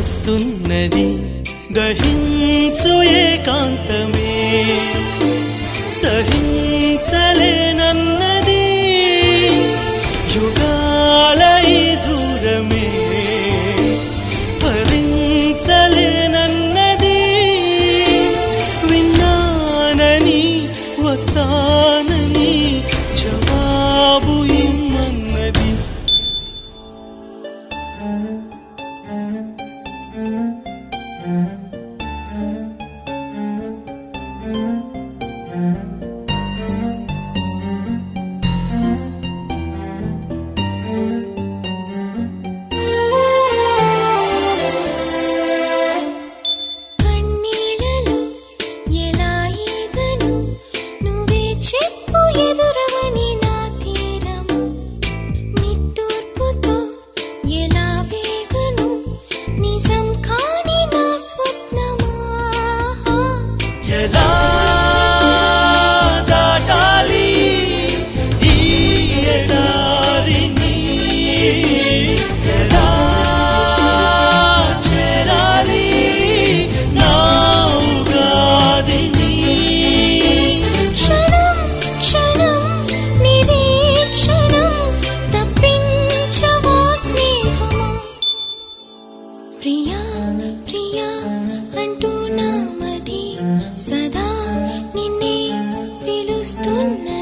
వస్తున్నది దహించు ఏకాంతమే సహించలేనన్నది యుగాల ఈ దూరమే భరించలేనన్నది విన్నానని వస్తానని జవాబు ఇమ్మన్నది కన్నీళ్ళలో ఎలా ఈగను నువ్వే చెప్పు ఎదురవని నా తీరము నిట్టూర్పుతో ఎలా వేగను నిజం కాని నా స్వప్నమా ఎలా దాటాలి ఈ ఎడారిని ఎలా చేరాలి నా ఉగాదిని క్షణం క్షణం నిరీక్షణం తప్పించవా స్నేహమా ప్రియా ప్రియా అంటూ నామది సదా నిన్నే పిలుస్తున్నది